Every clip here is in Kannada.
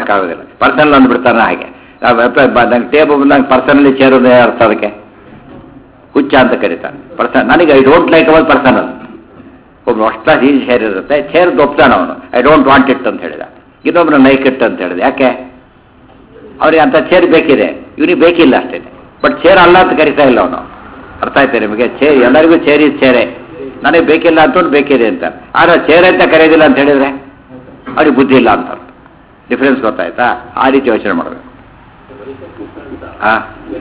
ಮಾಡೋಕ್ಕಾಗೋದಿಲ್ಲ ಪರ್ಸನಲ್ ಅಂದ್ಬಿಡ್ತಾನೆ ಹಾಗೆ ನಂಗೆ ಟೇಬಲ್ ನಂಗೆ ಪರ್ಸನಲಿ ಚೇರ್ ಅರ್ಥ ಅದಕ್ಕೆ ಹುಚ್ಚ ಅಂತ ಕರೀತಾನೆ ಪರ್ಸನ್ ನನಗೆ I don't like our personal ಒಬ್ಬನು ಅಷ್ಟ ಹೀಲ್ ಚೇರ್ ಇರುತ್ತೆ ಚೇರ್ ಒಪ್ತಾನೆ ಅವನು ಐ ಡೋಂಟ್ ವಾಂಟ್ ಇಟ್ ಅಂತ ಹೇಳಿದ ಇನ್ನೊಬ್ಬನ ಲೈಕ್ ಇಟ್ ಅಂತ ಹೇಳಿದೆ ಯಾಕೆ ಅವ್ರಿಗೆ ಅಂತ ಚೇರ್ ಬೇಕಿದೆ ಇವನಿಗೆ ಬೇಕಿಲ್ಲ ಅಷ್ಟೇ ಬಟ್ ಚೇರ್ ಅಲ್ಲ ಅಂತ ಕರಿತಾ ಇಲ್ಲ ಅವನು ಅರ್ಥ ಆಯ್ತಾ ನಿಮಗೆ ಚೇರ್ ಎಲ್ಲರಿಗೂ ಚೇರ್ ಇಸ್ ಚೇರೆ ನನಗೆ ಬೇಕಿಲ್ಲ ಅಂತ ಬೇಕಿದೆ ಅಂತ ಆದ್ರೆ ಚೇರ್ ಅಂತ ಕರೆಯೋದಿಲ್ಲ ಅಂತ ಹೇಳಿದ್ರೆ ಅವ್ರಿಗೆ ಬುದ್ಧಿ ಇಲ್ಲ ಅಂತ ಡಿಫ್ರೆನ್ಸ್ ಗೊತ್ತಾಯ್ತಾ ಆ ರೀತಿ ಯೋಚನೆ ಮಾಡಬೇಕು ಹಾ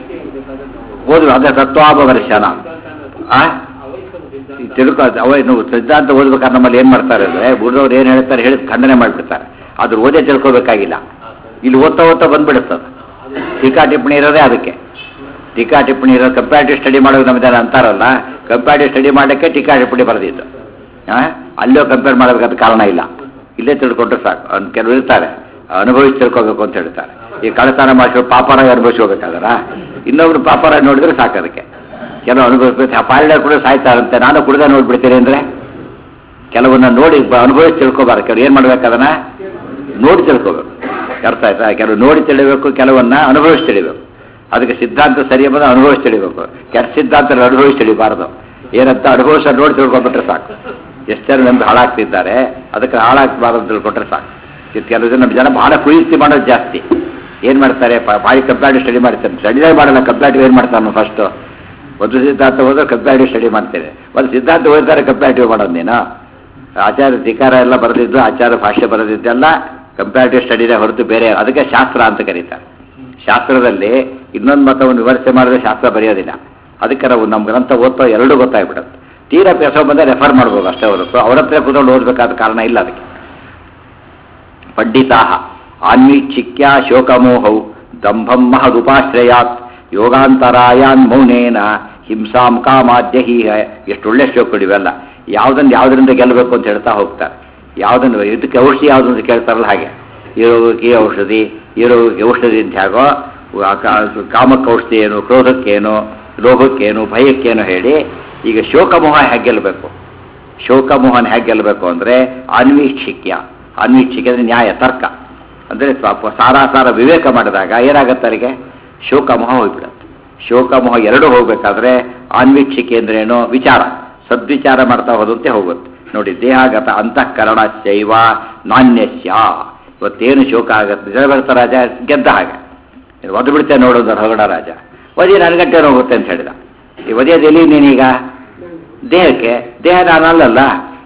ಓದ್ರು ಅದೇ ತತ್ವಾಪದರ್ಶನ ಆ ತಿಳ್ಕೊ ಅವ ನೀವು ಸಿದ್ಧಾಂತ ಓದ್ಬೇಕಾದ್ರೆ ನಮ್ಮಲ್ಲಿ ಏನು ಮಾಡ್ತಾರೆ ಅಂದರೆ ಗುರುದವ್ರು ಏನು ಹೇಳ್ತಾರೆ ಹೇಳಿ ಖಂಡನೆ ಮಾಡಿಬಿಡ್ತಾರೆ ಅದ್ರ ಓದೇ ತಿಳ್ಕೊಬೇಕಾಗಿಲ್ಲ ಇಲ್ಲಿ ಓದ್ತಾ ಓದ್ತಾ ಬಂದ್ಬಿಡುತ್ತದ ಟೀಕಾ ಟಿಪ್ಪಣಿ ಇರೋದೇ ಅದಕ್ಕೆ ಟೀಕಾ ಟಿಪ್ಪಣಿ ಇರೋ ಕಂಪ್ಯಾರಿಟಿವ್ ಸ್ಟಡಿ ಮಾಡೋದು ನಮ್ದು ಅಂತಾರಲ್ಲ ಕಂಪ್ಯಾರಿಟಿವ್ ಸ್ಟಡಿ ಮಾಡೋಕ್ಕೆ ಟೀಕಾ ಟಿಪ್ಪಣಿ ಬರೆದಿದ್ದು ಹಾಂ ಅಲ್ಲೋ ಕಂಪೇರ್ ಮಾಡಬೇಕಾದ ಕಾರಣ ಇಲ್ಲ ಇಲ್ಲೇ ತಿಳ್ಕೊಂಡ್ರೆ ಸಾಕು ಅವ್ನು ಕೆಲವರು ಇರ್ತಾರೆ ಅನುಭವಿಸಿ ತಿಳ್ಕೊಬೇಕು ಅಂತ ಹೇಳ್ತಾರೆ ಈ ಕಳತನ ಮಾಡಿಸೋ ಪಾಪರಾಗಿ ಅನುಭವಿಸ್ಕೋಬೇಕಾದ್ರ ಇನ್ನೊಬ್ರು ಪಾಪರಾಗಿ ನೋಡಿದ್ರೆ ಸಾಕು ಅದಕ್ಕೆ ಕೆಲವು ಅನುಭವಿಸ್ಬೇಕು ಆ ಪಾಲಿಡರ್ ಕೂಡ ಸಾಯ್ತಾರಂತೆ ನಾನು ಕುಡ್ದೆ ನೋಡ್ಬಿಡ್ತೀನಿ ಅಂದರೆ ಕೆಲವನ್ನ ನೋಡಿ ಬ- ಅನುಭವಿಸಿ ತಿಳ್ಕೊಬಾರ್ದು ಕೆಲವು ಏನು ಮಾಡ್ಬೇಕು ಅದನ್ನ ನೋಡಿ ತಿಳ್ಕೊಬೇಕು ಅರ್ಥ ಆಯ್ತಾ ಕೆಲವು ನೋಡಿ ತಿಳಿಬೇಕು ಕೆಲವನ್ನ ಅನುಭವಿಸಿ ತಿಳಿಬೇಕು ಅದಕ್ಕೆ ಸಿದ್ಧಾಂತ ಸರಿ ಎಂಬುದು ಅನುಭವಿಸಿ ತಿಳಿಬೇಕು ಕೆಟ್ಟ ಸಿದ್ಧಾಂತ ಅನುಭವಿಸಿ ತಿಳಿಬಾರ್ದು ಏನಂತ ಅನುಭವಿಸ ನೋಡಿ ತಿಳ್ಕೊಂಡ್ಬಿಟ್ರೆ ಸಾಕು ಎಷ್ಟೆಲ್ಲ ನಮ್ಗೆ ಹಾಳಾಗ್ತಿದ್ದಾರೆ ಅದಕ್ಕೆ ಹಾಳಾಗಬಾರ್ದು ಅಂತ ತಿಳ್ಕೊಂಡ್ರೆ ಸಾಕು ಇದು ಕೆಲವು ಜನ ನಮ್ಮ ಜನ ಬಹಳ ಕುಯಿಸಿ ಮಾಡೋದು ಜಾಸ್ತಿ ಏನು ಮಾಡ್ತಾರೆ ಪ- ಭಾರಿ ಕಂಪ್ಯಾರಿಟಿವ್ ಸ್ಟಡಿ ಮಾಡ್ತಾರೆ ಸ್ಟಡಿನೇ ಮಾಡಲ್ಲ ಕಂಪ್ಯಾರಿಟಿವ್ ಏನು ಮಾಡ್ತಾನೆ ಫಸ್ಟು ಒಂದು ಸಿದ್ಧಾಂತ ಹೋದ್ರೆ ಕಂಪ್ಯಾರಿಟಿವ್ ಸ್ಟಡಿ ಮಾಡ್ತೇನೆ ಒಂದು ಸಿದ್ಧಾಂತ ಓದ್ತಾರೆ ಕಂಪ್ಯಾರಿಟಿವ್ ಮಾಡೋದು ನೀನು ಆಚಾರ ಧಿಕಾರ ಎಲ್ಲ ಬರೆದಿದ್ದು ಆಚಾರ ಭಾಷೆ ಬರೆದಿದ್ದೆಲ್ಲ ಕಂಪ್ಯಾರಿಟಿವ್ ಸ್ಟಡಿನೇ ಹೊರತು ಬೇರೆ ಅದಕ್ಕೆ ಶಾಸ್ತ್ರ ಅಂತ ಕರೀತಾರೆ ಶಾಸ್ತ್ರದಲ್ಲಿ ಇನ್ನೊಂದು ಮತವನ್ನು ವಿಮರ್ಶೆ ಮಾಡಿದ್ರೆ ಶಾಸ್ತ್ರ ಬರೆಯೋದಿಲ್ಲ ಅದಕ್ಕೆ ನಾವು ನಮ್ಮ ಗ್ರಂಥ ಓದ್ತಾ ಎರಡೂ ಗೊತ್ತಾಗ್ಬಿಡುತ್ತೆ ತೀರಾ ಪೆಸೋ ಬಂದರೆ ರೆಫರ್ ಮಾಡ್ಬೋದು ಅಷ್ಟೇ ಹೊರತು ಅವ್ರ ಹತ್ರ ಕೂತ್ಕೊಂಡು ಓದಬೇಕಾದ ಕಾರಣ ಇಲ್ಲ ಅದಕ್ಕೆ ಪಂಡಿತಾ ಆನ್ವೀಕ್ಷಿಕ್ಯ ಶೋಕಮೋಹೌ ದಂಭಂ ಮಹದುಪಾಶ್ರಯಾತ್ ಯೋಗಾಂತರಾಯಾನ್ ಮೌನೇನ ಹಿಂಸಾಂ ಕಾಮಾದ್ಯ ಹೀಹ ಎಷ್ಟು ಒಳ್ಳೆ ಶ್ಲೋಕಗಳು ಇವೆಲ್ಲ ಯಾವುದನ್ನು ಯಾವುದರಿಂದ ಗೆಲ್ಲಬೇಕು ಅಂತ ಹೇಳ್ತಾ ಹೋಗ್ತಾರೆ ಯಾವುದನ್ನು ಇದಕ್ಕೆ ಔಷಧಿ ಯಾವುದು ಅಂತ ಕೇಳ್ತಾರಲ್ಲ ಹಾಗೆ ಈ ರೋಗಕ್ಕೆ ಈ ಔಷಧಿ ಈ ರೋಗಕ್ಕೆ ಔಷಧಿ ಅಂತ ಹೇಗೋ ಆ ಕಾ- ಕಾಮಕ್ಕೆ ಔಷಧಿ ಏನು ಕ್ರೋಧಕ್ಕೇನು ರೋಗಕ್ಕೇನು ಭಯಕ್ಕೇನು ಹೇಳಿ ಈಗ ಶೋಕಮೋಹ ಹೇಗೆ ಗೆಲ್ಲಬೇಕು ಶೋಕಮೋಹನ ಹೇಗೆ ಗೆಲ್ಲಬೇಕು ಅಂದರೆ ಅನ್ವೀಕ್ಷಿಕ್ಯ ಅನ್ವೀಕ್ಷಿಕೆ ಅಂದರೆ ನ್ಯಾಯ ತರ್ಕ ಅಂದರೆ ಸ್ವಲ್ಪ ಸಾರಾಸಾರ ವಿವೇಕ ಮಾಡಿದಾಗ ಏನಾಗುತ್ತೆ ಅವರಿಗೆ ಶೋಕಮೋಹ ಹೋಗ್ಬಿಡುತ್ತೆ ಶೋಕಮೋಹ ಎರಡೂ ಹೋಗ್ಬೇಕಾದ್ರೆ ಅನ್ವೀಕ್ಷಿಕೆ ಅಂದ್ರೇನು ವಿಚಾರ ಸದ್ವಿಚಾರ ಮಾಡ್ತಾ ಹೋದಂತೆ ಹೋಗುತ್ತೆ ನೋಡಿ ದೇಹಾಗತ ಅಂತಃಕರಣ ಶೈವ ನಾಣ್ಯಸ್ಯ ಇವತ್ತೇನು ಶೋಕ ಆಗತ್ತೆ ಜಯಭರತ ರಾಜ ಗೆದ್ದ ಹಾಗೆ ಒದ್ದು ಬಿಡ್ತೆ ನೋಡೋದು ಹೊಗಡ ರಾಜ ಒದಿ ನನಗಂಟೆ ಹೋಗುತ್ತೆ ಅಂತ ಹೇಳಿದ ಈ ಒದೆಯೋದು ಎಲ್ಲಿ ನೀನೀಗ ದೇಹಕ್ಕೆ ದೇಹ ನಾನಲ್ಲಲ್ಲ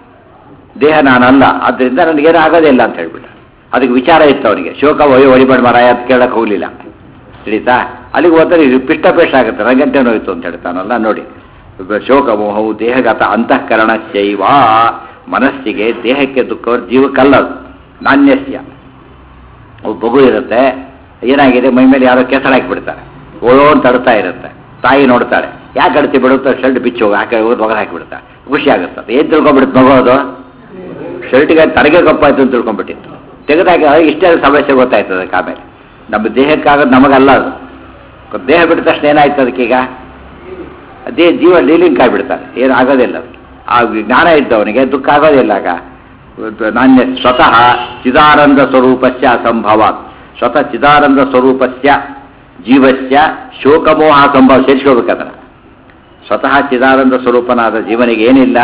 ದೇಹ ನಾನಲ್ಲ ಆದ್ದರಿಂದ ನನಗೇನು ಆಗೋದೇ ಇಲ್ಲ ಅಂತ ಹೇಳ್ಬಿಟ್ಟ ಅದಕ್ಕೆ ವಿಚಾರ ಇತ್ತು ಅವನಿಗೆ ಶೋಕ ಒಯ್ಯೋ ಹೊಡಿಬೇಡ ಮರಾಯ ಅಂತ ಕೇಳಕ್ಕೆ ಹೋಗಲಿಲ್ಲ ತಿಳಿತಾ ಅಲ್ಲಿಗೆ ಹೋದರೆ ಪಿಷ್ಟಪೇಷ ಆಗುತ್ತೆ ನನಗಂಟೆ ನೋಯ್ತು ಅಂತ ಹೇಳ್ತಾನಲ್ಲ ನೋಡಿ ಶೋಕ ಮೋಹವು ದೇಹಗತ ಅಂತಃಕರಣ ಶೈವ ಮನಸ್ಸಿಗೆ ದೇಹಕ್ಕೆ ದುಃಖ ಜೀವಕ್ಕಲ್ಲದು ನಾಣ್ಯಸ್ಯ ಒಬ್ಬ ಮಗು ಇರುತ್ತೆ ಏನಾಗಿದೆ ಮೈ ಮೇಲೆ ಯಾರೋ ಕೆಸರು ಹಾಕಿಬಿಡ್ತಾರೆ ಓಳೋ ಅಂತ ಅಡ್ತಾ ಇರುತ್ತೆ ತಾಯಿ ನೋಡ್ತಾಳೆ ಯಾಕೆ ಅಡ್ತಿ ಬಿಡುತ್ತೋ ಶರ್ಟ್ ಬಿಚ್ಚಿ ಹೋಗಿ ಹಾಕಿ ಹೋಗಿ ಮಗ ಹಾಕಿಬಿಡ್ತಾರೆ ಖುಷಿ ಆಗುತ್ತೆ ಏನು ತಿಳ್ಕೊಂಬಿಡುತ್ತೆ ಮಗು ಅದು ಶರ್ಟಿಗೆ ತನಗೆ ಕಪ್ಪಾಯ್ತು ಅಂತ ತಿಳ್ಕೊಂಡ್ಬಿಟ್ಟಿತ್ತು ತೆಗೆದಾಕಿ ಇಷ್ಟೇ ಸಮಸ್ಯೆ ಗೊತ್ತಾಯ್ತು ಅದಕ್ಕೆ ಆಮೇಲೆ ನಮ್ಮ ದೇಹಕ್ಕಾಗೋದು ನಮಗಲ್ಲ ಅದು ದೇಹ ಬಿಟ್ಟ ತಕ್ಷಣ ಏನಾಯ್ತು ಅದಕ್ಕೀಗ ಅದೇ ಜೀವ ಲೀಲಿಂಗ್ ಆಗಿಬಿಡ್ತಾರೆ ಏನು ಆಗೋದಿಲ್ಲ ಅದಕ್ಕೆ ಆ ಜ್ಞಾನ ಇದ್ದವನಿಗೆ ದುಃಖ ಆಗೋದಿಲ್ಲ ಆಗ ನಾಣ್ಯ ಸ್ವತಃ ಚಿದಾನಂದ ಸ್ವರೂಪಸ್ಯ ಅಸಂಭವ ಸ್ವತಃ ಚಿದಾನಂದ ಸ್ವರೂಪಸ್ಯ ಜೀವಸ್ಯ ಶೋಕಮೋಹ ಸಂಭವ ಸೇರಿಸ್ಕೋಬೇಕದರ ಸ್ವತಃ ಚಿದಾನಂದ ಸ್ವರೂಪನಾದ ಜೀವನಿಗೆ ಏನಿಲ್ಲ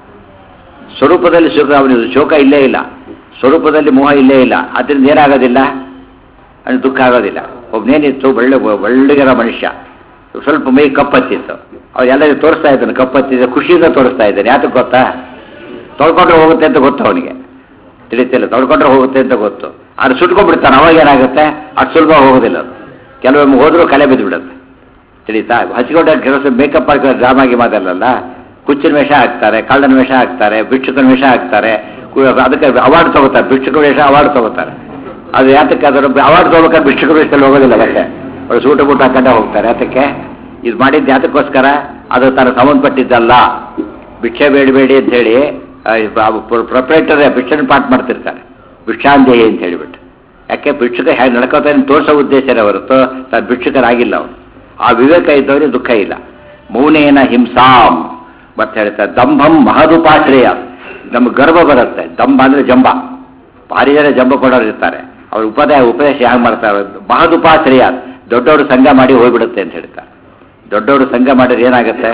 ಸ್ವರೂಪದಲ್ಲಿ ಶೋಕ ಅವನಿಗೆ ಶೋಕ ಇಲ್ಲೇ ಇಲ್ಲ ಸ್ವರೂಪದಲ್ಲಿ ಮೋಹ ಇಲ್ಲೇ ಇಲ್ಲ ಅದರಿಂದ ಏನಾಗೋದಿಲ್ಲ ಅವನಿಗೆ ದುಃಖ ಆಗೋದಿಲ್ಲ ಒಬ್ಬನೇನಿತ್ತು ಒಳ್ಳೆ ಒಳ್ಳೆಗರ ಮನುಷ್ಯ ಸ್ವಲ್ಪ ಮೈ ಕಪ್ಪತ್ತಿತ್ತು ಅವ್ರು ಎಲ್ಲರಿಗೂ ತೋರಿಸ್ತಾ ಇದ್ದಾನೆ ಕಪ್ಪತ್ತಿದ್ದ ಖುಷಿಯಿಂದ ತೋರಿಸ್ತಾ ಇದ್ದಾನೆ ಯಾತಕ್ಕೆ ಗೊತ್ತಾ ತೊಳ್ಕೊಂಡ್ರೆ ಹೋಗುತ್ತೆ ಅಂತ ಗೊತ್ತು ಅವನಿಗೆ ತಿಳಿತಿಲ್ಲ ತೊಳ್ಕೊಂಡ್ರೆ ಹೋಗುತ್ತೆ ಅಂತ ಗೊತ್ತು ಅದು ಸುಟ್ಕೊಂಡ್ಬಿಡ್ತಾನೆ ಅವಾಗ ಏನಾಗುತ್ತೆ ಅದು ಸುಲಭ ಹೋಗೋದಿಲ್ಲ ಅದು ಕೆಲವೊಮ್ಮೆ ಹೋದ್ರೂ ಕಲೆ ಬಿದ್ದುಬಿಡುತ್ತೆ ತಿಳಿತಾ ಹಚ್ಕೊಂಡ ಕೆಲಸ ಮೇಕಪ್ ಹಾಕೋ ಡ್ರಾಮಾಗಿ ಮಾತಲ್ಲ ಕುಚ್ಚಿನ ವೇಷ ಹಾಕ್ತಾರೆ ಕಳ್ಳನ ವೇಷ ಹಾಕ್ತಾರೆ ಭಿಕ್ಷುಕನ ವೇಷ ಹಾಕ್ತಾರೆ ಕು- ಅದಕ್ಕೆ ಅವಾರ್ಡ್ ತಗೋತಾರೆ ಭಿಕ್ಷುಕ ವೇಷ ಅವಾರ್ಡ್ ತಗೋತಾರೆ ಅದು ಯಾತಕ್ಕೆ ಅದರ ಅವಾರ್ಡ್ ತಗೋಬೇಕಾದ್ರೆ ಭಿಕ್ಷುಕ ವೇಷದಲ್ಲಿ ಹೋಗೋದಿಲ್ಲ ಮತ್ತೆ ಅವ್ರು ಸೂಟ ಬೂಟ ಹಾಕೊಂಡೇ ಹೋಗ್ತಾರೆ ಅದಕ್ಕೆ ಇದು ಮಾಡಿದ್ದು ಯಾತಕ್ಕೋಸ್ಕರ ಅದು ತನ್ನ ಸಂಬಂಧಪಟ್ಟಿದ್ದಲ್ಲ ಭಿಕ್ಷೆ ಬೇಡಬೇಡಿ ಅಂತ ಹೇಳಿ ಪ್ರೊಪ್ರೇಟರ್ ಭಿಕ್ಷಣ ಪಾಠ ಮಾಡ್ತಿರ್ತಾರೆ ಭಿಕ್ಷಾಂದೇಹಿ ಅಂತ ಹೇಳಿಬಿಟ್ಟು ಯಾಕೆ ಭಿಕ್ಷುಕ ಹೇಗೆ ನಡ್ಕೋತಾನೆ ತೋರಿಸೋ ಉದ್ದೇಶನೇ ಹೊರತು ತಾನು ಭಿಕ್ಷುಕರಾಗಿಲ್ಲ ಅವನು ಆ ವಿವೇಕ ಇದ್ದವರಿಗೆ ದುಃಖ ಇಲ್ಲ ಮೌನೇನ ಹಿಂಸಾಂ ಮತ್ತೆ ಹೇಳ್ತಾರೆ ದಂಭಂ ಮಹದುಪಾಶ್ರಯ ನಮ್ಗೆ ಗರ್ವ ಬರುತ್ತೆ ದಂಭ ಅಂದ್ರೆ ಜಂಬ ಭಾರಿ ಜನ ಜಂಬ ಕೊಡೋರು ಇರ್ತಾರೆ ಅವ್ರ ಉಪದೇಶ ಉಪದೇಶ ಹ್ಯಾಂಗೆ ಮಾಡ್ತಾರೆ ಮಹದುಪಾಶ್ರಯ ದೊಡ್ಡವರು ಸಂಘ ಮಾಡಿ ಹೋಗ್ಬಿಡುತ್ತೆ ಅಂತ ಹೇಳ್ತಾರೆ ದೊಡ್ಡವರು ಸಂಘ ಮಾಡಿದ್ರೆ ಏನಾಗುತ್ತೆ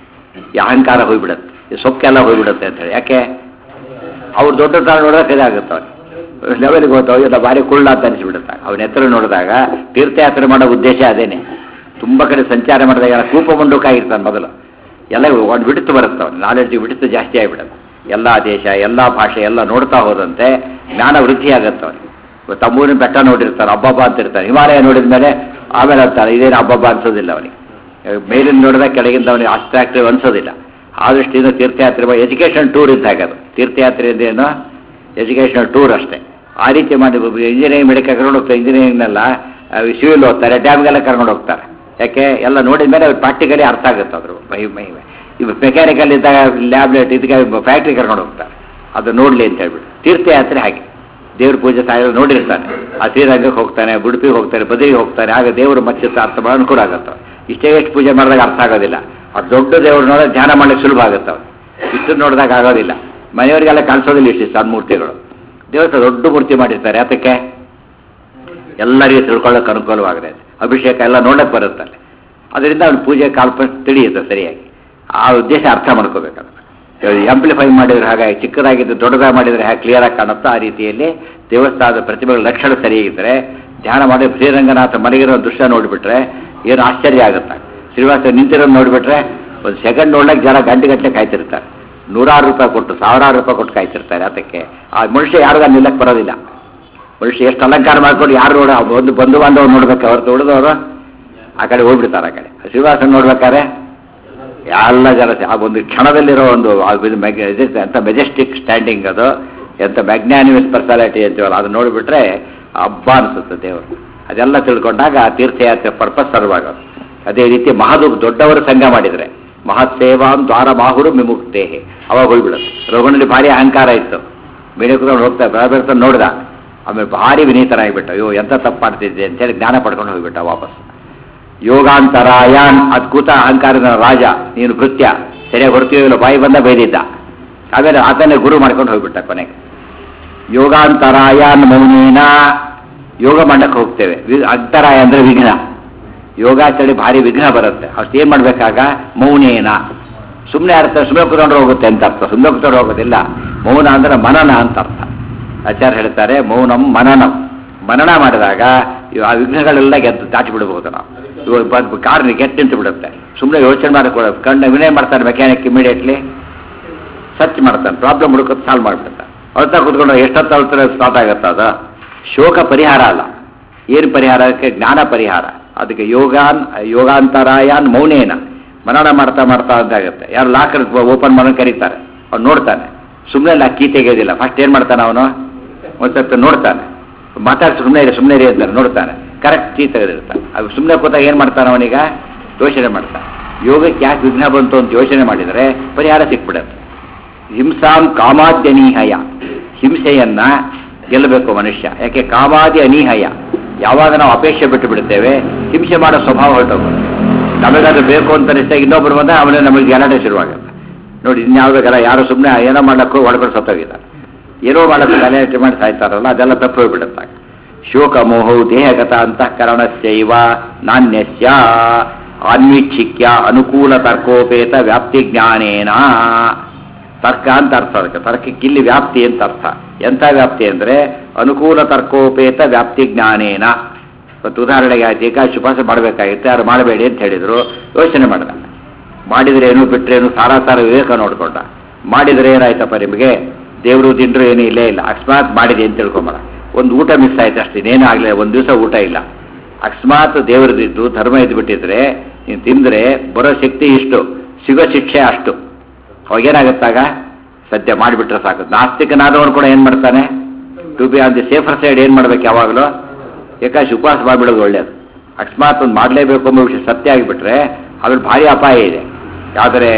ಈ ಅಹಂಕಾರ ಹೋಗ್ಬಿಡುತ್ತೆ ಈ ಸೊಕ್ಕೆಲ್ಲ ಹೋಗ್ಬಿಡುತ್ತೆ ಅಂತ ಹೇಳಿ ಯಾಕೆ ಅವ್ರು ದೊಡ್ಡ ತರ ನೋಡೋಕೆ ಇದಾಗುತ್ತೆ ಅವ್ರಿಗೆ ಲೆವೆಲ್ಗೆ ಹೋಗ್ತಾವೆ ಇಲ್ಲ ಭಾರಿ ಕುಳ್ಳ ಅಂತ ಅನಿಸ್ಬಿಡುತ್ತೆ ಅವನ ಎತ್ತರ ನೋಡಿದಾಗ ತೀರ್ಥಯಾತ್ರೆ ಮಾಡೋ ಉದ್ದೇಶ ಅದೇನೆ ತುಂಬ ಕಡೆ ಸಂಚಾರ ಮಾಡಿದಾಗ ಎಲ್ಲ ಕೂಪ ಮುಂಡೂಕ ಆಗಿರ್ತಾನೆ ಮೊದಲು ಎಲ್ಲ ಒಂದು ಬಿಡಿತು ಬರುತ್ತೆ ಅವ್ನು ನಾಲೆಡ್ಜ್ ಬಿಡಿತು ಜಾಸ್ತಿ ಆಗಿಬಿಡುತ್ತೆ ಎಲ್ಲ ದೇಶ ಎಲ್ಲ ಭಾಷೆ ಎಲ್ಲ ನೋಡ್ತಾ ಹೋದಂತೆ ಜ್ಞಾನ ವೃದ್ಧಿ ಆಗುತ್ತೆ ಅವನಿಗೆ ತಮ್ಮೂರಿನ ಬೆಟ್ಟ ನೋಡಿರ್ತಾರೆ ಹಬ್ಬಬ್ಬ ಅಂತಿರ್ತಾರೆ ಹಿಮಾಲಯ ನೋಡಿದ ಮೇಲೆ ಆಮೇಲೆ ಅಂತಾರೆ ಇದೇನು ಹಬ್ಬಬ್ಬ ಅನ್ಸೋದಿಲ್ಲ ಅವನಿಗೆ ಮೇಲಿನ ನೋಡಿದಾಗ ಕೆಳಗಿಂದ ಅವನಿಗೆ ಅಟ್ರಾಕ್ಟಿವ್ ಅನ್ಸೋದಿಲ್ಲ ಆ ದೃಷ್ಟಿಯಿಂದ ತೀರ್ಥಯಾತ್ರೆ ಎಜುಕೇಷನ್ ಟೂರ್ ಇದ್ದಾಗ ಅದು ತೀರ್ಥಯಾತ್ರೆ ಅಂದ್ರೇನು ಎಜುಕೇಷನಲ್ ಟೂರ್ ಅಷ್ಟೇ ಆ ರೀತಿ ಮಾಡಿ ಇಂಜಿನಿಯರಿಂಗ್ ಮೆಡಿಕಲ್ ಕರ್ಕೊಂಡು ಹೋಗ್ತಾರೆ ಇಂಜಿನಿಯರಿಂಗ್ನೆಲ್ಲ ಸಿವಿಲ್ ಹೋಗ್ತಾರೆ ಡ್ಯಾಮ್ಗೆಲ್ಲ ಕರ್ಕೊಂಡು ಹೋಗ್ತಾರೆ ಯಾಕೆ ಎಲ್ಲ ನೋಡಿದ ಮೇಲೆ ಪ್ರಾಕ್ಟಿಕಲಿ ಅರ್ಥ ಆಗುತ್ತೆ ಅದ್ರ ಮೈ ಮಹಿಮೆ ಇವು ಮೆಕ್ಯಾನಿಕಲ್ ಇದ್ದಾಗ ಲ್ಯಾಬ್ಲೆಟ್ ಇದಕ್ಕೆ ಫ್ಯಾಕ್ಟ್ರಿ ಕರ್ಕೊಂಡು ಹೋಗ್ತಾರೆ ಅದು ನೋಡಲಿ ಅಂತ ಹೇಳ್ಬಿಟ್ಟು ತೀರ್ಥಯಾತ್ರೆ ಹಾಗೆ ದೇವ್ರ ಪೂಜೆ ಸಾಯಲು ನೋಡಿರ್ತಾನೆ ಆ ಶ್ರೀರಂಗಕ್ಕೆ ಹೋಗ್ತಾನೆ ಉಡುಪಿಗೆ ಹೋಗ್ತಾನೆ ಬದಲಿಗೆ ಹೋಗ್ತಾನೆ ಆಗ ದೇವರು ಮಚ್ಚಿತ್ತ ಅರ್ಥ ಮಾಡೋ ಅನುಕೂಲ ಆಗುತ್ತೆ ಇಷ್ಟೇ ಎಷ್ಟು ಪೂಜೆ ಮಾಡಿದಾಗ ಅರ್ಥ ಆಗೋದಿಲ್ಲ ಆ ದೊಡ್ಡ ದೇವ್ರು ನೋಡಿದ್ರೆ ಧ್ಯಾನ ಮಾಡ್ಲಿಕ್ಕೆ ಸುಲಭ ಆಗುತ್ತೆ ಅವ್ರು ಇಷ್ಟು ನೋಡಿದಾಗ ಆಗೋದಿಲ್ಲ ಮನೆಯವರಿಗೆಲ್ಲ ಕಾಣಿಸೋದಿಲ್ಲ ಇಷ್ಟು ಸಣ್ಣ ಮೂರ್ತಿಗಳು ದೇವಸ್ಥಾನ ದೊಡ್ಡ ಮೂರ್ತಿ ಮಾಡಿರ್ತಾರೆ ಅದಕ್ಕೆ ಎಲ್ಲರಿಗೂ ತಿಳ್ಕೊಳ್ಳೋಕೆ ಅನುಕೂಲವಾಗಿದೆ ಅಭಿಷೇಕ ಎಲ್ಲ ನೋಡಕ್ಕೆ ಬರುತ್ತಲ್ಲ ಅದರಿಂದ ಅವ್ನ ಪೂಜೆ ಕಾಲ್ಪ ತಿಳಿಯುತ್ತೆ ಸರಿಯಾಗಿ ಆ ಉದ್ದೇಶ ಅರ್ಥ ಮಾಡ್ಕೋಬೇಕಲ್ಲ ಎಂಪ್ಲಿಫೈ ಮಾಡಿದ್ರೆ ಹಾಗಾಗಿ ಚಿಕ್ಕದಾಗಿದ್ದು ದೊಡ್ಡದಾಗಿ ಮಾಡಿದರೆ ಹೇಗೆ ಕ್ಲಿಯರಾಗಿ ಕಾಣುತ್ತೋ ಆ ರೀತಿಯಲ್ಲಿ ದೇವಸ್ಥಾನದ ಪ್ರತಿಮೆಗಳ ಲಕ್ಷಣ ಸರಿಯಾಗಿದ್ದರೆ ಧ್ಯಾನ ಮಾಡಿ ಶ್ರೀರಂಗನಾಥ ಮಲಗಿರೋ ದೃಶ್ಯ ನೋಡಿಬಿಟ್ರೆ ಏನು ಆಶ್ಚರ್ಯ ಆಗುತ್ತೆ ಶ್ರೀನಿವಾಸ ನಿಂತಿರೋದು ನೋಡಿಬಿಟ್ರೆ ಒಂದು ಸೆಕೆಂಡ್ ನೋಡ್ಲಿಕ್ಕೆ ಜನ ಗಂಟೆ ಗಂಟೆ ಕಾಯ್ತಿರ್ತಾರೆ ನೂರಾರು ರೂಪಾಯಿ ಕೊಟ್ಟು ಸಾವಿರಾರು ರೂಪಾಯಿ ಕೊಟ್ಟು ಕಾಯ್ತಿರ್ತಾರೆ ಅದಕ್ಕೆ ಆ ಮನುಷ್ಯ ಯಾರಿಗ ನಿಲ್ಲಕ್ಕೆ ಬರೋದಿಲ್ಲ ಮನುಷ್ಯ ಎಷ್ಟು ಅಲಂಕಾರ ಮಾಡ್ಕೊಂಡು ಯಾರು ನೋಡ ಒಂದು ಬಂಧು ಬಾಂಧವರು ನೋಡ್ಬೇಕು ಅವ್ರು ಉಳಿದವರು ಆ ಕಡೆ ಹೋಗ್ಬಿಡ್ತಾರೆ ಆ ಕಡೆ ಶ್ರೀನಿವಾಸನ್ ನೋಡ್ಬೇಕಾದ್ರೆ ಎಲ್ಲ ಜನ ಆ ಒಂದು ಕ್ಷಣದಲ್ಲಿರೋ ಒಂದು ಆ ಇದು ಮೆಗ್- ಇದಿರುತ್ತೆ ಎಂಥ ಮೆಜೆಸ್ಟಿಕ್ ಸ್ಟ್ಯಾಂಡಿಂಗ್ ಅದು ಎಂಥ ಮ್ಯಾಗ್ನಾನಿಮಸ್ ಪರ್ಸಾಲಿಟಿ ಅಂತೀವಲ್ಲ ಅದು ನೋಡಿಬಿಟ್ರೆ ಹಬ್ಬ ಅನಿಸುತ್ತೆ ದೇವರು ಅದೆಲ್ಲ ತಿಳ್ಕೊಂಡಾಗ ಆ ತೀರ್ಥಯಾತ್ರೆ ಪರ್ಪಸ್ ಸರ್ವ್ ಆಗೋದು ಅದೇ ರೀತಿ ಮಹದು ದೊಡ್ಡವರು ಸಂಘ ಮಾಡಿದರೆ ಮಹತ್ಸೇವಾಂ ದ್ವಾರ ಮಾಹುರು ವಿಮುಕ್ತೇ ಅವಾಗ ಹೋಗ್ಬಿಡುತ್ತೆ ರಘುನಲ್ಲಿ ಭಾರಿ ಅಹಂಕಾರ ಇತ್ತು ಮೇಲೆ ಕೂತ್ಕೊಂಡು ಹೋಗ್ತಾ ಬೆಳಬೆಳ್ತಾ ನೋಡ್ದ ಆಮೇಲೆ ಭಾರಿ ವಿನೀತನಾಗಿಬಿಟ್ಟ ಅಯ್ಯೋ ಎಂತ ತಪ್ಪು ಮಾಡ್ತಿದ್ದೆ ಅಂತೇಳಿ ಜ್ಞಾನ ಪಡ್ಕೊಂಡು ಹೋಗ್ಬಿಟ್ಟ ವಾಪಸ್ ಯೋಗಾಂತರಾಯಾನ್ ಅದ್ಭುತ ಅಹಂಕಾರದ ರಾಜ ನೀನು ಭೃತ್ಯ ಸರಿಯಾಗಿ ಹೊರತೀವಿಲ್ಲ ಬಾಯಿ ಬಂದ ಬೈದಿದ್ದ ಆಮೇಲೆ ಆತನೇ ಗುರು ಮಾಡ್ಕೊಂಡು ಹೋಗ್ಬಿಟ್ಟ ಕೊನೆಗೆ ಯೋಗಾಂತರಾಯಾನ್ ಮೌನೇನ ಯೋಗ ಮಾಡಕ್ಕೆ ಹೋಗ್ತೇವೆ ವಿ- ಅಂತರಾಯ ಅಂದ್ರೆ ವಿಘ್ನ ಯೋಗಾಚರಣೆ ಭಾರಿ ವಿಘ್ನ ಬರುತ್ತೆ ಅಷ್ಟು ಏನು ಮಾಡ್ಬೇಕಾಗ ಮೌನೇನ ಸುಮ್ಮನೆ ಅರ್ಥ ಸುಮ್ಮನೆ ಕೂತ್ಕೊಂಡು ಹೋಗುತ್ತೆ ಅಂತ ಅರ್ಥ ಸುಮ್ಮನೆ ಕೂತ್ಕೊಂಡು ಹೋಗೋದಿಲ್ಲ ಮೌನ ಅಂದ್ರೆ ಮನನ ಅಂತ ಅರ್ಥ ಆಚಾರ್ಯ ಹೇಳ್ತಾರೆ ಮೌನಂ ಮನನಂ ಮನನ ಮಾಡಿದಾಗ ಇವು ಆ ವಿಘ್ನಗಳೆಲ್ಲ ಗೆದ್ದು ದಾಟಿ ಬಿಡಬಹುದು ನಾವು ಇವಾಗ ಬಂದು ಕಾರ್ ಗೆಟ್ಟು ನಿಂತು ಬಿಡುತ್ತೆ ಸುಮ್ಮನೆ ಯೋಚನೆ ಮಾಡಕ್ಕೆ ಕಣ್ಣು ವಿನಯ ಮಾಡ್ತಾರೆ ಮೆಕ್ಯಾನಿಕ್ ಇಮಿಡಿಯೇಟ್ಲಿ ಸರ್ಚ್ ಮಾಡ್ತಾನೆ ಪ್ರಾಬ್ಲಮ್ ಹುಡುಕೋದು ಸಾಲ್ವ್ ಮಾಡ್ಬಿಡ್ತಾನೆ ಅಳ್ತಾ ಕೂತ್ಕೊಂಡು ಎಷ್ಟೊತ್ತು ಅಳ್ತಾರೆ ಸ್ಟಾರ್ಟ್ ಆಗುತ್ತೆ ಅದು ಶೋಕ ಪರಿಹಾರ ಅಲ್ಲ ಏನು ಪರಿಹಾರಕ್ಕೆ ಜ್ಞಾನ ಪರಿಹಾರ ಅದಕ್ಕೆ ಯೋಗಾನ್ ಯೋಗಾಂತರಾಯಾನ್ ಮೌನೇನ ಮನನ ಮಾಡ್ತಾ ಮಾಡ್ತಾ ಅಂತಾಗುತ್ತೆ ಯಾರು ಲಾಕರ್ ಓಪನ್ ಮಾಡೋದು ಕರೀತಾರೆ ಅವ್ನು ನೋಡ್ತಾನೆ ಸುಮ್ಮನೆ ಲಾ ಕೀ ತೆಗೆಯೋದಿಲ್ಲ ಫಸ್ಟ್ ಏನು ಮಾಡ್ತಾನೆ ಅವನು ಒಂದು ಸ್ವಲ್ಪ ನೋಡ್ತಾನೆ ಮಾತಾಡ್ಸಿ ಸುಮ್ಮನೆ ಇರಿ ಸುಮ್ಮನೆ ಇರಿ ಅಂತಾರೆ ನೋಡ್ತಾನೆ ಕರೆಕ್ಟ್ ಕೀ ತೆಗೆದಿರ್ತಾನೆ ಅದು ಸುಮ್ಮನೆ ಕೂತಾಗ ಏನು ಮಾಡ್ತಾನೆ ಅವನೀಗ ಯೋಚನೆ ಮಾಡ್ತಾನೆ ಯೋಗಕ್ಕೆ ಯಾಕೆ ವಿಘ್ನ ಬಂತು ಅಂತ ಯೋಚನೆ ಮಾಡಿದರೆ ಪರಿಹಾರ ಸಿಕ್ಬಿಡುತ್ತೆ ಹಿಂಸಾಂ ಕಾಮಾದ್ಯನೀಹಯ ಹಿಂಸೆಯನ್ನ ಗೆಲ್ಲಬೇಕು ಮನುಷ್ಯ ಯಾಕೆ ಕಾಮಾದಿ ಅನೀಹಯ ಯಾವಾಗ ನಾವು ಅಪೇಕ್ಷೆ ಬಿಟ್ಟು ಬಿಡ್ತೇವೆ ಹಿಂಸೆ ಮಾಡೋ ಸ್ವಭಾವ ಹೊರಟೋಗುತ್ತೆ ನಮಗದು ಬೇಕು ಅಂತ ಅನಿಸ್ದಾಗ ಇನ್ನೊಬ್ರು ಬಂದ ಅವನೇ ನಮಗೆ ಗಲಾಟೆ ಶುರುವಾಗುತ್ತೆ ನೋಡಿ ಇನ್ಯಾವುದಕ್ಕೆಲ್ಲ ಯಾರು ಸುಮ್ಮನೆ ಏನೋ ಮಾಡಕ್ಕೂ ಒಳಗಡೆ ಸತ್ತೋಗಿದ್ದಾರೆ ಏನೋ ಮಾಡಕ್ಕೆ ಗಲಾಟೆ ಮಾಡಿ ಸಾಯ್ತಾರಲ್ಲ ಅದೆಲ್ಲ ತಪ್ಪು ಹೋಗ್ಬಿಡುತ್ತೆ ಶೋಕ ಮೋಹವು ದೇಹಗತ ಅಂತಃಕರಣಸ್ಯೈವ ನಾಣ್ಯಸ್ಯ ಅನ್ವೀಕ್ಷಿಕ್ಯ ಅನುಕೂಲ ತರ್ಕೋಪೇತ ವ್ಯಾಪ್ತಿ ಜ್ಞಾನೇನ ತರ್ಕ ಅಂತ ಅರ್ಥ ಅದಕ್ಕೆ ತರ್ಕಕ್ಕೆ ಇಲ್ಲಿ ವ್ಯಾಪ್ತಿ ಅಂತ ಅರ್ಥ ಎಂಥ ವ್ಯಾಪ್ತಿ ಅಂದರೆ ಅನುಕೂಲ ತರ್ಕೋಪೇತ ವ್ಯಾಪ್ತಿ ಜ್ಞಾನೇನ ಇವತ್ತು ಉದಾಹರಣೆಗೆ ಆಯ್ತು ಏಕಾಶಿ ಉಪವಾಸ ಮಾಡಬೇಕಾಗಿತ್ತು ಯಾರು ಮಾಡಬೇಡಿ ಅಂತ ಹೇಳಿದ್ರು ಯೋಚನೆ ಮಾಡ್ದ ಮಾಡಿದ್ರೇನು ಬಿಟ್ರೇನು ಸಾರಾಸಾರ ವಿವೇಕ ನೋಡ್ಕೊಂಡ ಮಾಡಿದ್ರೆ ಏನಾಯ್ತಪ್ಪ ನಿಮಗೆ ದೇವರು ತಿಂದ್ರು ಏನೂ ಇಲ್ಲೇ ಇಲ್ಲ ಅಕಸ್ಮಾತ್ ಮಾಡಿದೆ ಅಂತ ತಿಳ್ಕೊಂಬೇಡ ಒಂದು ಊಟ ಮಿಸ್ ಆಯ್ತು ಅಷ್ಟೇ ಇನ್ನೇನು ಆಗಲಿಲ್ಲ ಒಂದು ದಿವಸ ಊಟ ಇಲ್ಲ ಅಕಸ್ಮಾತ್ ದೇವರದಿದ್ದು ಧರ್ಮ ಇದ್ಬಿಟ್ಟಿದ್ರೆ ನೀನು ತಿಂದರೆ ಬರೋ ಶಕ್ತಿ ಇಷ್ಟು ಸಿಗೋ ಶಿಕ್ಷೆ ಅಷ್ಟು ಅವಾಗೇನಾಗುತ್ತಾಗ ಸದ್ಯ ಮಾಡಿಬಿಟ್ರೆ ಸಾಕು ನಾಸ್ತಿಕನಾದವನು ಕೂಡ ಏನು ಮಾಡ್ತಾನೆ to be on the safer side ಏನು ಮಾಡ್ಬೇಕು ಯಾವಾಗಲೂ ಏಕಾಶಿ ಉಪವಾಸ ಮಾಡಿಬಿಡೋದು ಒಳ್ಳೇದು ಅಕಸ್ಮಾತ್ ಒಂದು ಮಾಡಲೇಬೇಕು ಅನ್ನೋ ವಿಷಯ ಸತ್ಯ ಆಗಿಬಿಟ್ರೆ ಅದ್ರಲ್ಲಿ ಭಾರಿ ಅಪಾಯ ಇದೆ ಆದರೆ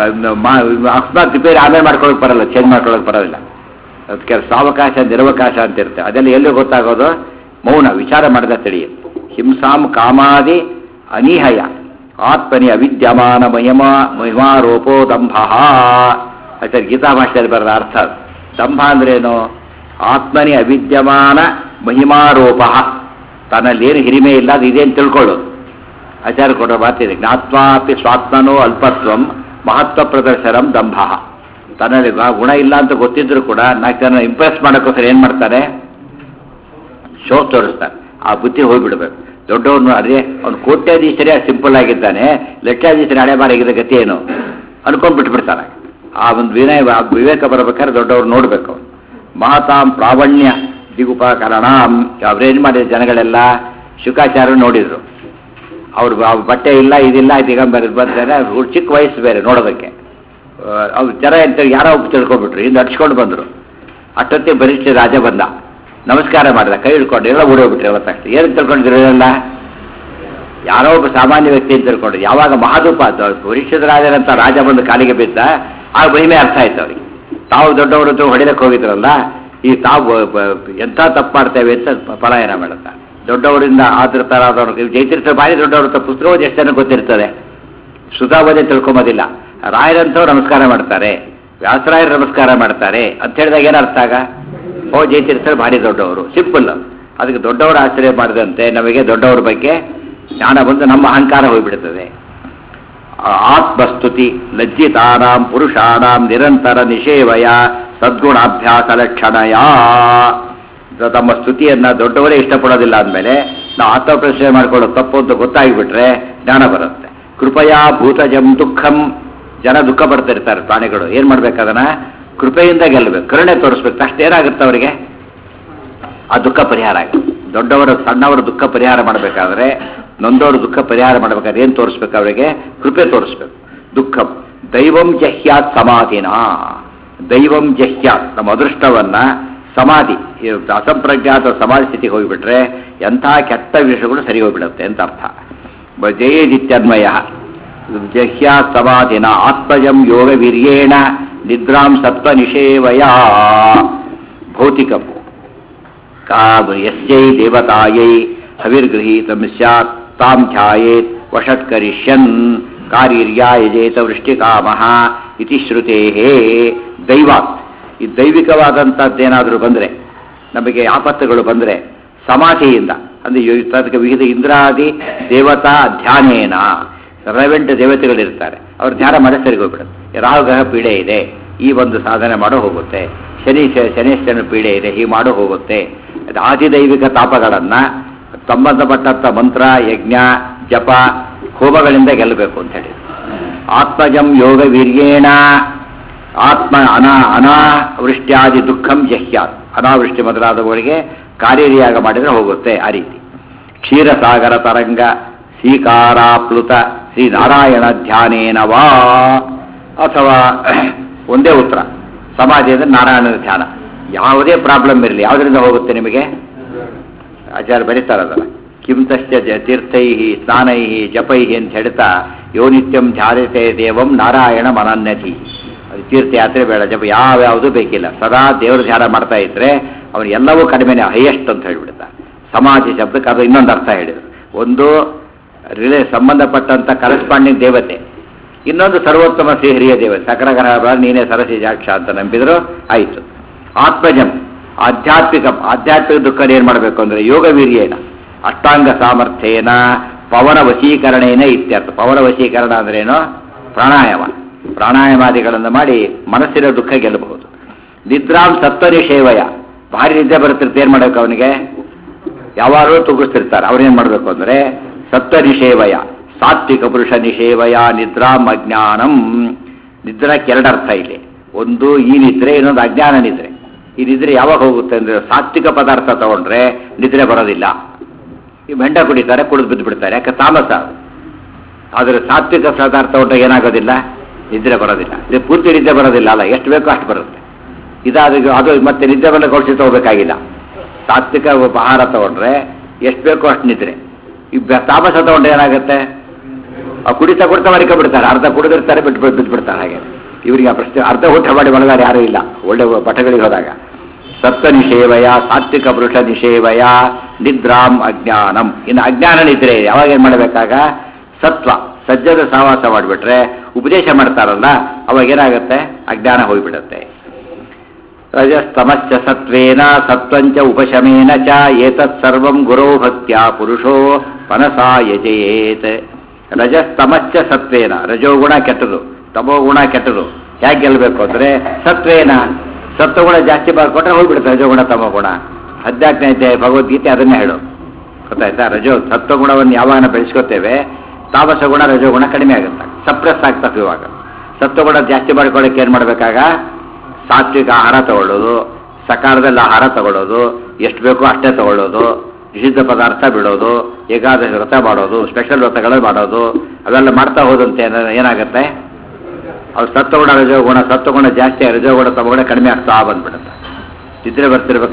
ಅಕಸ್ಮಾತ್ ರಿಪೇರಿ ಆಮೇಲೆ ಮಾಡ್ಕೊಳಕ್ಕೆ ಬರಲ್ಲ ಚೇಂಜ್ ಮಾಡ್ಕೊಳಕ್ಕೆ ಬರೋದಿಲ್ಲ ಅದಕ್ಕೆ ಸಾವಕಾಶ ನಿರವಕಾಶ ಅಂತ ಇರುತ್ತೆ ಅದೆಲ್ಲ ಎಲ್ಲಿ ಗೊತ್ತಾಗೋದು ಮೌನ ವಿಚಾರ ಮಾಡಿದ ತಿಳಿಯುತ್ತೆ ಹಿಂಸಾಂ ಕಾಮಾದಿ ಅನಿಹಯ ಆತ್ಮನಿ ಅವಿದ್ಯಮಾನ ಮಹಿಮ ಮಹಿಮಾರೋಪೋ ದಂಭ ಆಚಾರ್ಯ ಗೀತಾ ಭಾಷೆಯಲ್ಲಿ ಬರದ ಅರ್ಥ ಅದು. ದಂಭ ಅಂದ್ರೇನು ಆತ್ಮನಿ ಅವಿದ್ಯಮಾನ ಮಹಿಮಾರೋಪ ತನ್ನಲ್ಲೇನು ಹಿರಿಮೆ ಇಲ್ಲ ಅದು ಇದೆ ಅಂತ ತಿಳ್ಕೊಳ್ಳೋದು ಆಚಾರ್ಯ ಕೊಡೋ ಮಾತಿದೆ ಜ್ಞಾತ್ವಾಪಿ ಸ್ವಾತ್ಮನೋ ಅಲ್ಪತ್ವಂ ಮಹತ್ವ ಪ್ರದರ್ಶನಂ ದಂಭ ತನ್ನಲ್ಲಿ ಗ- ಗುಣ ಇಲ್ಲ ಅಂತ ಗೊತ್ತಿದ್ರು ಕೂಡ ನಾಲ್ಕು ಜನ ಇಂಪ್ರೆಸ್ ಮಾಡೋಕ್ಕೋಸ್ಕರ ಏನು ಮಾಡ್ತಾರೆ ಶೋ ತೋರಿಸ್ತಾರೆ ಆ ಬುದ್ಧಿ ಹೋಗ್ಬಿಡ್ಬೇಕು ದೊಡ್ಡವನು ಅದೇ ಅವ್ನು ಕೋಟ್ಯಾಧೀಶರೇ ಸಿಂಪಲ್ ಆಗಿದ್ದಾನೆ ಲಕ್ಷಾಧೀಶರ ಹಣೆ ಬಾರಾಗಿದ್ದ ಗತಿ ಏನು ಅನ್ಕೊಂಡ್ ಬಿಟ್ಬಿಡ್ತಾರೆ ಆ ಒಂದು ವಿನಯ ಆ ವಿವೇಕ ಬರ್ಬೇಕಾದ್ರೆ ದೊಡ್ಡವ್ರು ನೋಡ್ಬೇಕು ಅವ್ನು ಮಹತಾಂ ಪ್ರಾವಣ್ಯ ದಿಗುಪಕರಣ ಅವ್ರೇನು ಮಾಡಿದ ಜನಗಳೆಲ್ಲ ಶುಕಾಚಾರ ನೋಡಿದ್ರು ಅವ್ರು ಅವ್ರ ಬಟ್ಟೆ ಇಲ್ಲ ಇದಿಲ್ಲ ದಿಗಂಬರ ಬಂದರೆ ಅವ್ರು ಚಿಕ್ಕ ವಯಸ್ಸು ಬೇರೆ ನೋಡೋದಕ್ಕೆ ಆ, ಅವ್ರು ಜನ ಅಂತ ಯಾರೋ ಒಬ್ಬ ತಿಳ್ಕೊಂಡ್ಬಿಟ್ರು ಹಿಂದೆ ಅಡ್ಸ್ಕೊಂಡು ಬಂದರು ಅಷ್ಟೊತ್ತಿಗೆ ಬರಿಷ್ಠ ರಾಜ ಬಂದ ನಮಸ್ಕಾರ ಮಾಡಿದ ಕೈ ಹಿಡ್ಕೊಂಡು ಎಲ್ಲ ಓಡೋಗ್ಬಿಟ್ರು ಎಲ್ಲ ತಕ್ಷಣ ಏನು ತಿಳ್ಕೊಂಡಿದ್ರು ಎಲ್ಲ ಯಾರೋ ಒಬ್ಬ ಸಾಮಾನ್ಯ ವ್ಯಕ್ತಿ ಅಂತ ತಿಳ್ಕೊಂಡು ಯಾವಾಗ ಮಹಾದೂಪ ವರಿಷ್ಠದ ರಾಜರಂತ ರಾಜ ಬಂದು ಕಾಲಿಗೆ ಬಿದ್ದ ಆಗ ಮಹಿಮೆ ಅರ್ಥ ಆಯ್ತು ಅವ್ರಿಗೆ ತಾವು ದೊಡ್ಡವರು ಹತ್ರ ಹೊಡಿಲಕ್ಕೆ ಹೋಗಿದ್ರಲ್ಲ ಈ ತಾವು ಬ- ಬ- ಎಂಥ ತಪ್ಪು ಮಾಡ್ತೇವೆ ಅಂತ ಪ- ಪಲಾಯನ ಮಾಡುತ್ತ ದೊಡ್ಡವರಿಂದ ಆದೃತರಾದವರು ಜೈತಿರ್ತಾರೆ ಭಾರಿ ದೊಡ್ಡವ್ರ ಹತ್ರ ಪುಸ್ತಕ ಓದಿ ಎಷ್ಟು ಜನ ಗೊತ್ತಿರ್ತದೆ ಸುಧಾವಧೆ ತಿಳ್ಕೊಂಬೋದಿಲ್ಲ ರಾಯರಂಥವ್ರು ನಮಸ್ಕಾರ ಮಾಡ್ತಾರೆ ವ್ಯಾಸರಾಯರು ನಮಸ್ಕಾರ ಮಾಡ್ತಾರೆ ಅಂತ ಹೇಳಿದಾಗ ಏನು ಅರ್ಥ ಆಗ ಓ ಜೈತಿರ್ತಾರೆ ಭಾರಿ ದೊಡ್ಡವರು ಸಿಂಪಲ್ ಅದಕ್ಕೆ ದೊಡ್ಡವರು ಆಶ್ರಯ ಮಾಡಿದಂತೆ ನಮಗೆ ದೊಡ್ಡವ್ರ ಬಗ್ಗೆ ಜ್ಞಾನ ಬಂದು ನಮ್ಮ ಅಹಂಕಾರ ಹೋಗ್ಬಿಡುತ್ತದೆ ಆ- ಆತ್ಮಸ್ತುತಿ ಲಜ್ಜಿತಾನಾಂ ಪುರುಷಾಣಾಂ ನಿರಂತರ ನಿಷೇವಯ ಸದ್ಗುಣಾಭ್ಯಾಸ ಲಕ್ಷಣಯ ಇದು ತಮ್ಮ ಸ್ತುತಿಯನ್ನ ದೊಡ್ಡವರೇ ಇಷ್ಟಪಡೋದಿಲ್ಲ ಅಂದಮೇಲೆ ನಾವು ಆತ್ಮಪ್ರಶ್ನೆ ಮಾಡ್ಕೊಳ್ಳೋ ತಪ್ಪು ಅಂತ ಗೊತ್ತಾಗಿಬಿಟ್ರೆ ಜ್ಞಾನ ಬರುತ್ತೆ ಕೃಪಯಾ ಭೂತಜಂ ದುಃಖಂ ಜನ ದುಃಖ ಪಡ್ತಿರ್ತಾರೆ ಪ್ರಾಣಿಗಳು ಏನ್ ಮಾಡ್ಬೇಕು ಅದನ್ನ ಕೃಪೆಯಿಂದ ಗೆಲ್ಲಬೇಕು ಕರುಣೆ ತೋರಿಸ್ಬೇಕು ತಕ್ಷಣ ಏನಾಗುತ್ತೆ ಅವರಿಗೆ ಆ ದುಃಖ ಪರಿಹಾರ ಆಗುತ್ತೆ ದೊಡ್ಡವರ ಸಣ್ಣವರ ದುಃಖ ಪರಿಹಾರ ಮಾಡಬೇಕಾದ್ರೆ ನೊಂದವರು ದುಃಖ ಪರಿಹಾರ ಮಾಡಬೇಕಾದ್ರೆ ಏನು ತೋರಿಸ್ಬೇಕು ಅವರಿಗೆ ಕೃಪೆ ತೋರಿಸ್ಬೇಕು ದುಃಖ ದೈವಂ ಜಹ್ಯಾತ್ ಸಮಾಧಿನ ದೈವಂ ಜಹ್ಯಾತ್ ನಮ್ಮ ಅದೃಷ್ಟವನ್ನ ಸಮಾಧಿ ಈ ಅಸಂಪ್ರಜ್ಞಾತ ಸಮಾಧಿ ಸ್ಥಿತಿಗೆ ಹೋಗಿಬಿಟ್ರೆ ಎಂಥ ಕೆಟ್ಟ ವಿಷಯಗಳು ಸರಿ ಹೋಗ್ಬಿಡುತ್ತೆ ಅಂತ ಅರ್ಥ ಬ- ಜಯೇದಿತ್ಯನ್ವಯ ಜಹ್ಯಾತ್ ಸಮಾಧಿನ ಆತ್ಮಜಂ ಯೋಗ ವೀರ್ಯೇಣ ನಿದ್ರಾಂ ಸತ್ವ ನಿಷೇವಯ ಭೌತಿಕವು ಕಾಮ ಯಸ್ಯೈ ದೇವತಾಯೈ ಹವಿರ್ಗೃಹೀತಂ ಸ್ಯಾತ್ ತಾಂ ಧ್ಯಾಯೇತ್ ವಷತ್ಕರಿಷ್ಯನ್ ಕಾರ್ಯರ್ಯಾಯಜೇತ ವೃಷ್ಟಿಕಾಮಃ ಇತಿ ಶ್ರುತೇಹೇ ದೈವಾತ್ ಈ ದೈವಿಕವಾದಂಥದ್ದೇನಾದರೂ ಬಂದರೆ ನಮಗೆ ಆಪತ್ತುಗಳು ಬಂದರೆ ಸಮಾಧಿಯಿಂದ ಅಂದರೆ ಯೋ- ಅದಕ್ಕೆ ವಿವಿಧ ಇಂದ್ರಾದಿ ದೇವತಾ ಧ್ಯಾನೇನ ರೆವೆಂಟ್ ದೇವತೆಗಳಿರ್ತಾರೆ ಅವ್ರ ಧ್ಯಾನ ಮಾಡಿ ಸರಿಗೆ ಹೋಗ್ಬಿಡುತ್ತೆ ರಾಹುಗ್ರಹ ಪೀಡೆ ಇದೆ ಈ ಒಂದು ಸಾಧನೆ ಮಾಡೋ ಹೋಗುತ್ತೆ ಶನಿ ಶನೇಶ್ವರನ ಪೀಡೆ ಇದೆ ಹೀಗೆ ಮಾಡೋ ಹೋಗುತ್ತೆ ಅದು ಆದಿದೈವಿಕ ತಾಪಗಳನ್ನು ಸಂಬಂಧಪಟ್ಟಂಥ ಮಂತ್ರ ಯಜ್ಞ ಜಪ ಹೋಮಗಳಿಂದ ಗೆಲ್ಲಬೇಕು ಅಂತ ಹೇಳಿ ಆತ್ಮಜಂ ಯೋಗ ವೀರ್ಯೇಣ ಆತ್ಮ ಅನಾ ಅನಾವೃಷ್ಟ್ಯಾದಿ ದುಃಖಂ ಜಹ್ಯಾತ್ ಅನಾವೃಷ್ಟಿ ಮೊದಲಾದವುಗಳಿಗೆ ಕಾರ್ಯರಿಯಾಗ ಮಾಡಿದರೆ ಹೋಗುತ್ತೆ ಆ ರೀತಿ ಕ್ಷೀರಸಾಗರ ತರಂಗ ಸ್ವೀಕಾರಾಪ್ಲುತ ಶ್ರೀ ನಾರಾಯಣ ಧ್ಯಾನೇನ ವಾ ಅಥವಾ ಒಂದೇ ಉತ್ತರ ಸಮಾಧಿ ಅಂದರೆ ನಾರಾಯಣನ ಧ್ಯಾನ ಯಾವುದೇ ಪ್ರಾಬ್ಲಮ್ ಇರಲಿ ಯಾವುದರಿಂದ ಹೋಗುತ್ತೆ ನಿಮಗೆ ಆಚಾರ್ಯ ಬರೀತಾರದಲ್ಲ ಕಿಂತಶ್ಚ ಜ- ತೀರ್ಥೈ ಸ್ನಾನೈ ಜಪೈ ಅಂತ ಹೇಳ್ತಾ ಯೋ ನಿತ್ಯಂ ಧ್ಯಾಯತೆ ದೇವಂ ನಾರಾಯಣ ಮನನ್ಯಧಿ ಅದು ತೀರ್ಥಯಾತ್ರೆ ಬೇಡ ಜಪ ಯಾವ್ಯಾವುದು ಬೇಕಿಲ್ಲ ಸದಾ ದೇವರ ಧ್ಯಾನ ಮಾಡ್ತಾ ಇದ್ರೆ ಅವನು ಎಲ್ಲವೂ ಕಡಿಮೆನೆ ಹೈಯೆಸ್ಟ್ ಅಂತ ಹೇಳ್ಬಿಡ್ತ ಸಮಾಧಿ ಶಬ್ದಕ್ಕೆ ಅದು ಇನ್ನೊಂದು ಅರ್ಥ ಹೇಳಿದ್ರು ಒಂದು ರಿಲೇ ಸಂಬಂಧಪಟ್ಟಂತ ಕರೆಸ್ಪಾಂಡಿಂಗ್ ದೇವತೆ ಇನ್ನೊಂದು ಸರ್ವೋತ್ತಮ ಶ್ರೀ ಹಿರಿಯ ದೇವತೆ ಸಕರಗರ ನೀನೇ ಸರಸಿ ಜಾಕ್ಷ ಅಂತ ನಂಬಿದ್ರು ಆಯಿತು ಆತ್ಮಜಂ ಆಧ್ಯಾತ್ಮಿಕ ಆಧ್ಯಾತ್ಮಿಕ ದುಃಖ ಏನ್ ಮಾಡಬೇಕು ಅಂದ್ರೆ ಯೋಗ ವೀರ್ಯೇನ ಅಷ್ಟಾಂಗ ಸಾಮರ್ಥ್ಯೇನ ಪವನ ವಶೀಕರಣೇನ ಇತ್ಯರ್ಥ ಪವನ ವಶೀಕರಣ ಅಂದ್ರೇನು ಪ್ರಾಣಾಯಾಮ ಪ್ರಾಣಾಯಾಮಾದಿಗಳನ್ನು ಮಾಡಿ ಮನಸ್ಸಿನ ದುಃಖ ಗೆಲ್ಲಬಹುದು ನಿದ್ರಾಂ ಸತ್ವ ನಿಷೇವಯ ಭಾರಿ ನಿದ್ದೆ ಬರುತ್ತಿರ್ತ ಏನ್ ಮಾಡಬೇಕು ಅವನಿಗೆ ಯಾವಾಗಲೂ ತುಗಿಸ್ತಿರ್ತಾರೆ ಅವ್ರೇನ್ ಮಾಡಬೇಕು ಅಂದ್ರೆ ಸತ್ವ ನಿಷೇವಯ ಸಾತ್ವಿಕ ಪುರುಷ ನಿಷೇವಯ ನಿದ್ರಾಂ ಅಜ್ಞಾನಂ ನಿದ್ರಕ್ಕೆ ಎರಡು ಅರ್ಥ ಇಲ್ಲಿ ಒಂದು ಈ ನಿದ್ರೆ ಇನ್ನೊಂದು ಅಜ್ಞಾನ ನಿದ್ರೆ ಈ ನಿದ್ರೆ ಯಾವಾಗ ಹೋಗುತ್ತೆ ಅಂದ್ರೆ ಸಾತ್ವಿಕ ಪದಾರ್ಥ ತಗೊಂಡ್ರೆ ನಿದ್ರೆ ಬರೋದಿಲ್ಲ ಈ ಬೆಂಡ ಕುಡಿತಾರೆ ಕುಡಿದು ಬಿದ್ದು ಬಿಡ್ತಾರೆ ಯಾಕೆ ತಾಮಸ ಅದು. ಆದರೆ ಸಾತ್ವಿಕ ಪದಾರ್ಥ ತಗೊಂಡ್ರೆ ಏನಾಗೋದಿಲ್ಲ ನಿದ್ರೆ ಬರೋದಿಲ್ಲ ಇದು ಪೂರ್ತಿ ನಿದ್ದೆ ಬರೋದಿಲ್ಲ ಅಲ್ಲ ಎಷ್ಟು ಬೇಕೋ ಅಷ್ಟು ಬರುತ್ತೆ ಇದಾದ ಅದು ಮತ್ತೆ ನಿದ್ದೆ ಬಂದ ಔಷಧಿ ತಗೋಬೇಕಾಗಿಲ್ಲ ಸಾತ್ವಿಕ ಆಹಾರ ತಗೊಂಡ್ರೆ ಎಷ್ಟು ಬೇಕೋ ಅಷ್ಟು ನಿದ್ರೆ ಈ ಬೆ- ತಾಮಸ ತಗೊಂಡ್ರೆ ಏನಾಗುತ್ತೆ ಆ ಕುಡಿತಾ ಕುಡಿತಾ ಮರಿಕ ಬಿಡ್ತಾರೆ ಅರ್ಧ ಕುಡಿದಿರ್ತಾರೆ ಬಿಟ್ಟು ಬಿಟ್ಟು ಬಿದ್ದು ಬಿಡ್ತಾರೆ ಹಾಗೆ ಇವರಿಗೆ ಆ ಪ್ರಶ್ನೆ ಅರ್ಧ ಊಟ ಮಾಡಿ ಮಲಗಾರ ಯಾರೂ ಇಲ್ಲ ಒಳ್ಳೆ ಪಟಗಳಿಗೆ ಹೋದಾಗ ಸತ್ವ ನಿಷೇವಯ ಸಾತ್ವಿಕ ಪುರುಷ ನಿಷೇವಯ ನಿದ್ರಾಂ ಅಜ್ಞಾನಂ ಇನ್ನು ಅಜ್ಞಾನ ನಿದ್ರೆ ಇದೆ. ಯಾವಾಗ ಏನ್ ಮಾಡಬೇಕಾಗ ಸತ್ವ ಸಜ್ಜದ ಸಹವಾಸ ಮಾಡಿಬಿಟ್ರೆ ಉಪದೇಶ ಮಾಡ್ತಾರಲ್ಲ ಅವಾಗ ಏನಾಗುತ್ತೆ ಅಜ್ಞಾನ ಹೋಗ್ಬಿಡುತ್ತೆ ರಜಸ್ತಮಶ್ಚ ಸತ್ವೇನ ಸತ್ವಂಚ ಉಪಶಮೇನ ಚ ಏತತ್ ಸರ್ವಂ ಗುರೋ ಭಕ್ತ್ಯಾ ಪುರುಷೋ ಮನಸಾ ಯಜಯೇತ್ ರಜಸ್ತಮಶ್ಚ ಸತ್ವೇನ ರಜೋಗುಣ ಕೆಟ್ಟದು ತಮೋಗುಣ ಕೆಟ್ಟದು ಯಾಕೆ ಗೆಲ್ಲಬೇಕು ಅಂದ್ರೆ ಸತ್ವೇನ ಸತ್ವಗುಣ ಜಾಸ್ತಿ ಬರ್ಕೊಟ್ರೆ ಹೋಗ್ಬಿಡುತ್ತೆ ರಜೋಗುಣ ತಮೋಗುಣ ಹದಿನಾಲ್ಕನೇ ಅಧ್ಯಾಯ ಭಗವದ್ಗೀತೆ ಅದನ್ನೇ ಹೇಳು ಗೊತ್ತಾಯ್ತಾ ರಜೋ ಸತ್ವಗುಣವನ್ನು ಯಾವಾಗ ಬೆಳೆಸ್ಕೋತೇವೆ ತಾಮಸ ಗುಣ ರಜೋಗುಣ ಕಡಿಮೆ ಆಗುತ್ತೆ ಸಪ್ರೆಸ್ ಆಗ್ತದೆ ಇವಾಗ ಸತ್ವಗುಣ ಜಾಸ್ತಿ ಮಾಡ್ಕೊಳ್ಳೋಕೆ ಏನು ಮಾಡಬೇಕಾಗ ಸಾತ್ವಿಕ ಆಹಾರ ತಗೊಳ್ಳೋದು ಸಕಾಲದಲ್ಲಿ ಆಹಾರ ತಗೊಳ್ಳೋದು ಎಷ್ಟು ಬೇಕೋ ಅಷ್ಟೇ ತಗೊಳ್ಳೋದು ನಿಷಿದ್ಧ ಪದಾರ್ಥ ಬಿಡೋದು ಏಕಾದಶಿ ವ್ರತ ಮಾಡೋದು ಸ್ಪೆಷಲ್ ವ್ರತಗಳು ಮಾಡೋದು ಅವೆಲ್ಲ ಮಾಡ್ತಾ ಹೋದಂತೆ ಏನ- ಏನಾಗುತ್ತೆ ಅವ್ರು ಸತ್ವಗುಣ ರಜೋಗುಣ ಸತ್ವಗುಣ ಜಾಸ್ತಿ ರಜೋಗುಣ ತಮಗುಣ ಕಡಿಮೆ ಆಗ್ತಾ ಬಂದ್ಬಿಡುತ್ತೆ ನಿದ್ರೆ ಬರ್ತಿರ್ಬೇಕು